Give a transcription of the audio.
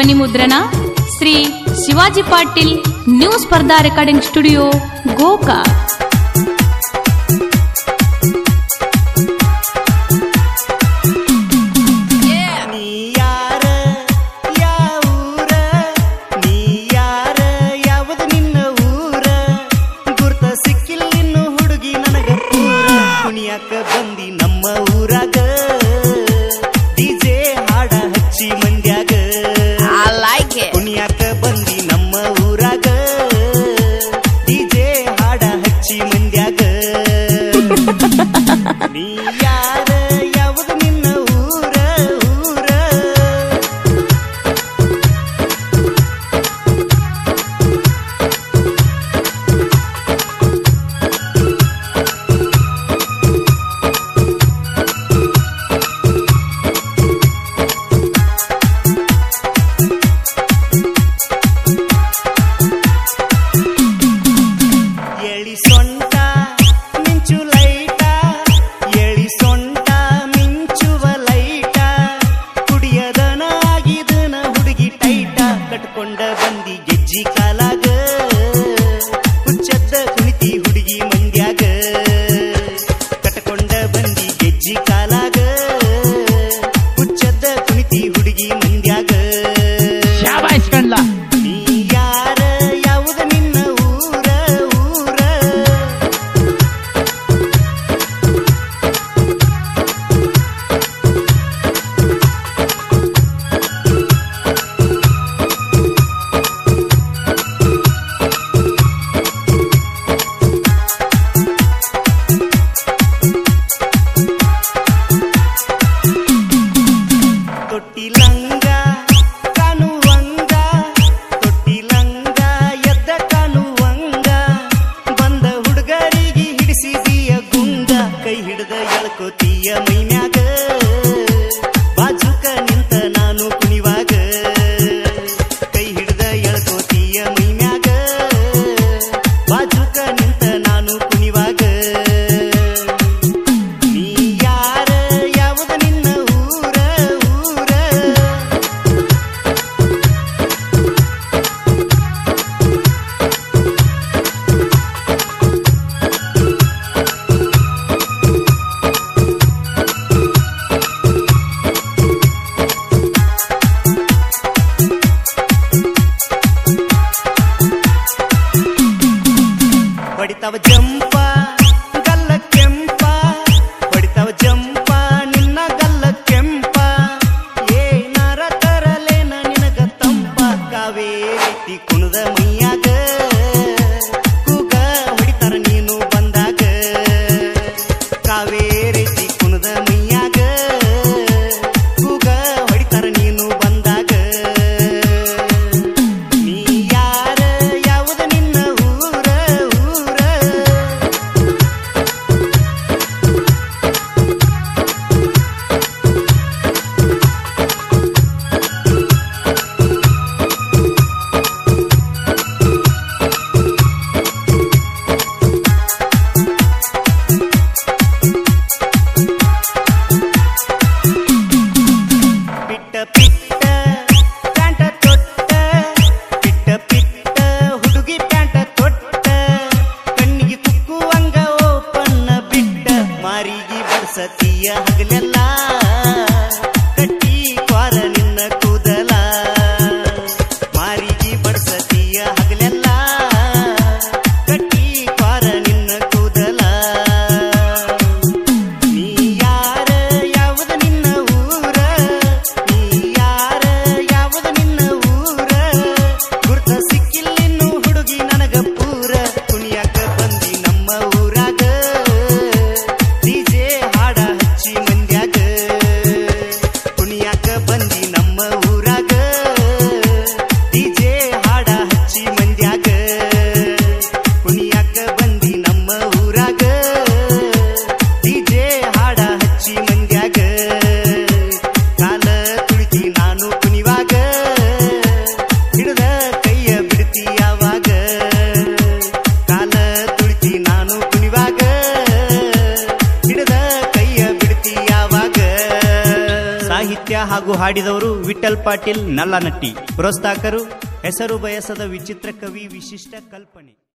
ಧ್ವನಿ ಮುದ್ರಣ Shri Shivaji Patil new Spardha recording studio ಗೋಕಾ ನೀ ಯಾರ ಯಾವೂರ ನೀ ಯಾರ ಯಾವದು ನಿನ್ನ ಊರ ಗುರ್ತ ಸಿಕ್ಕಿಲ್ಲ ಇನ್ನು ಹುಡುಗಿ ನನಗ ಪೂರ ಕುಣಿಯಾಕ ಬಂದಿ ನಮ್ಮ ಊರಾಗ ಡಿಜೆ ಹಾಡ ಹಚ್ಚಿ ಮಂಡ್ಯಾಗ I like it. ಕುಣಿಯಾಕ ಬಂದಿ ನಮ್ಮ ಊರಾಗ ಡಿಜೆ ಹಾಡ ಹಚ್ಚಿ ಮಂಡ್ಯಾಗ ನೀ ಯಾರ ಯಾವದು ನಿನ್ನ ಊರ ಊರ ಎಳಿ ಸೊಂಟ ಮಿಂಚು ಲೈಟ ಎಳಿ ಸೊಂಟ ಮಿಂಚುವ ಲೈಟ ಕುಡಿಯದನ ಆಗಿದನ ಹುಡುಗಿ ಟೈಟ ಕಟ್ಕೊಂಡ ಬಂದಿ ಗೆಜ್ಜಿ ಕಾಲಾಗ ಹುಚ್ಚದ್ದ ಕುಣಿತಿ ಹುಡುಗಿ ಮಂಡ್ಯಾಗ ಕಟ್ಕೊಂಡ ಬಂದಿ ಗೆಜ್ಜಿ ಕಾಲಾಗ ಹುಚ್ಚದ್ದ ಕುಣಿತಿ ಹುಡುಗಿ ಮಂಡ್ಯಾಗ ಶಾಬಾಷ್ ಕಣ್ಲ ನೀ ಯಾರ ಯಾವುದು ನಿನ್ನ ಊರ ಊರ ತೊಟ್ಟಿ ಲಂಗ ಕಾಣುವಂಗ ತೊಟ್ಟಿ ಲಂಗ ಎದ್ದ ಕಾಣುವಂಗ ಬಂದ ಹುಡುಗರಿಗೆ ಹಿಡಿಸಿದೀಯ ಗುಂಗ ಕೈ ಹಿಡ್ದ ಎಳ್ಕೋತೀಯ ಮೈಮ್ಯಾಗ ಬಾಜುಕ ನಿಂತ ನಾನು ಕುಣಿವಾಗ ಕೈ ಹಿಡ್ದ ಎಳ್ಕೋತೀಯ ಮೈಮ್ಯಾಗ ಬಾಜುಕ ನಿಂತ ನಾನು ಕುಣಿವಾಗ ನೀ ಯಾರ ಯಾವುದು ನಿನ್ನ ಊರ ಊರ ಹೊಡಿತಾವ ಜಂಪ ಗಲ್ಲ ಕೆಂಪ ಹೊಡಿತಾವ ಜಂಪ ನಿನ್ನ ಗಲ್ಲ ಕೆಂಪ ಏನಾರ ತರಲೇನ ನಿನಗ ತಂಪ ಕಾವೇರಿ ಕುಣದ ಮೈಯಾಗ ಕೂಗ ಹೊಡಿತಾರ ನೀನು ಬಂದಾಗ ಕಾವೇರಿ ಕುಣದ ಮೈಯಾಗ ಕೂಗ ಹೊಡಿತಾರ ನೀನು ಬಂದಾಗ ನೀ ಯಾರ ಯಾವುದು ನಿನ್ನ ಊರ ಊರ ಪಿಟ್ಟ ಪಿಟ್ಟ ಪ್ಯಾಂಟ ತೊಟ್ಟ ಪಿಟ್ಟ ಪಿಟ್ಟ ಹುಡುಗಿ ಪ್ಯಾಂಟ ತೊಟ್ಟ ಕಣ್ಣಿಗೆ ಕುಕ್ಕುವಂಗ ಓಪನ್ನ ಬಿಟ್ಟ ಮಾರಿಗೆ ಬಡ್ಸತಿಯ ಹಗಲೆಲ್ಲ ಕಟ್ಟಿ ಕ್ವಾರ ನಿನ್ನ ಕೂದಲ ಮಾರಿಗೆ ಬಡ್ಸತಿಯ ಹಗಲೆಲ್ಲ ಕಟ್ಟಿ ಕ್ವಾರ ನಿನ್ನ ಕೂದಲ ನೀ ಯಾರ ಯಾವುದು ನಿನ್ನ ಊರ ನೀ ಯಾರ ಯಾವುದು ನಿನ್ನ ಊರ ಗುರ್ತ ಸಿಕ್ಕಿಲ್ಲಿನ್ನು ಹುಡುಗಿ ನನಗ ಪೂರ ಕುಣಿಯಾಕ ಬಂದಿ ನಮ್ಮ ಊರಾಗ ಡಿಜೆ ಹಾಡ ಹಚ್ಚಿ ಸಾಹಿತ್ಯ ಹಾಗೂ ಹಾಡಿದವರು ವಿಠಲ್ ಪಾಟೀಲ್ ನಲ್ಲನಟ್ಟಿ ಪ್ರೋತ್ಸಾಹಕರು ಹೆಸರು ಬಯಸದ ವಿಚಿತ್ರ ಕವಿ ವಿಶಿಷ್ಟ ಕಲ್ಪನೆ